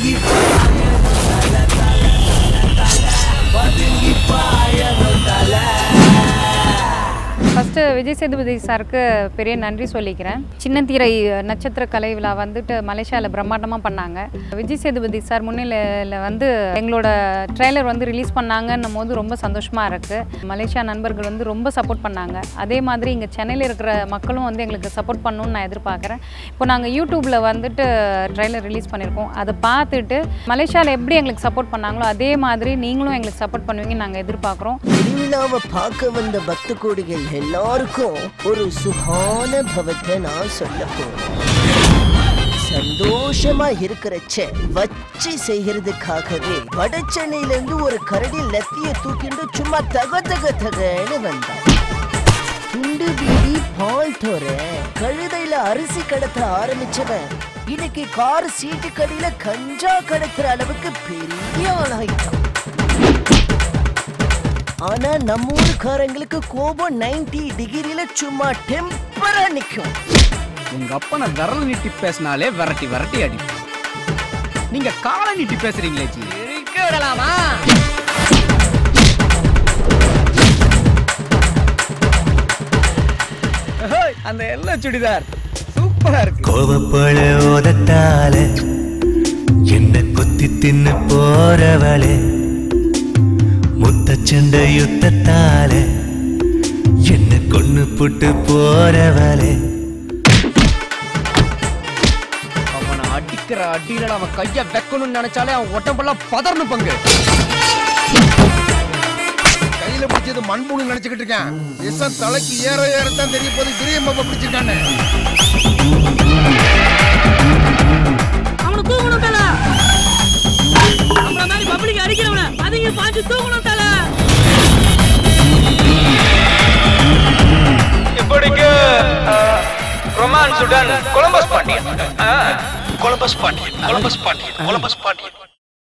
first Vijay Sethupathi சாருக்கு பெரிய நன்றி சொல்லிக்கிறேன் சின்னத்திரை நட்சத்திர கலை விழா வந்துட்டு மலேசியாவில் பிரம்மாண்டமாக பண்ணாங்க விஜய் சேதுபதி சார் முன்னிலையில் வந்து எங்களோட ட்ரெய்லர் வந்து ரிலீஸ் பண்ணாங்கன்னும் போது ரொம்ப சந்தோஷமாக இருக்குது மலேசியா நண்பர்கள் வந்து ரொம்ப சப்போர்ட் பண்ணாங்க அதே மாதிரி இங்கே சென்னையில் இருக்கிற மக்களும் வந்து எங்களுக்கு சப்போர்ட் பண்ணணும்னு நான் எதிர்பார்க்குறேன் இப்போ நாங்கள் யூடியூப்பில் வந்துட்டு ட்ரெய்லர் ரிலீஸ் பண்ணியிருக்கோம் அதை பார்த்துட்டு மலேசியாவில் எப்படி எங்களுக்கு சப்போர்ட் பண்ணாங்களோ அதே மாதிரி நீங்களும் எங்களுக்கு சப்போர்ட் பண்ணுவீங்கன்னு நாங்கள் எதிர்பார்க்குறோம் திருவிழாவை பார்க்க வந்த பக்த கோடிகள் எல்லாருக்கும் ஒரு சுகான பவத்தை நான் சொல்ல போறேன் சந்தோஷமா இருக்கிறச்ச வச்சு செய்யறதுக்காகவே வட சென்னையில இருந்து ஒரு கரடி லத்திய தூக்கிண்டு சும்மா தக தக தகன்னு வந்தான் துண்டு பீடி பால் தோற கழுதையில அரிசி கடத்த ஆரம்பிச்சவன் இன்னைக்கு கார் சீட்டு கடியில கஞ்சா கடத்துற அளவுக்கு பெரிய ஆளாயிட்டான் ஆனா நம்ம ஊருக்காரங்களுக்கு கோபம் 90 டிகிரில சும்மா டெம்பரா நிக்கும் உங்க அப்பனை விரல் நீட்டி பேசினாலே விரட்டி விரட்டி அடி நீங்க காலை நீட்டி பேசுறீங்களே ஜி இருக்க விடலாமா அந்த எல்லோ சுடிதார் சூப்பரா இருக்கு கோவப்பழ ஓதத்தால என்ன கொத்தி தின்னு போறவளே முத்தச்சண்டை யுத்தத்தால என்ன கொன்னு புட்டு போறவளே அவனை அடிக்கிற அடியில அவன் கைய வைக்கணும்னு நினைச்சாலே அவன் உடம்பெல்லாம் பதறனு பங்கு கையில பிடிச்சது மண்புணு நினைச்சுக்கிட்டு இருக்கேன் விஷம் தலைக்கு ஏற ஏறத்தான் தெரிய போது திரியம் பாப்பா பிடிச்சிருக்கானே அவனை தூக்கணும் தல நம்மள மாதிரி பப்ளிக் அடிக்கிறவன அதுங்க பாஞ்சு தூக்கணும் தல இப்படிக்கு ரொமான்ஸுடன் Columbus Pandian Columbus Pandian Columbus Pandian Columbus Pandian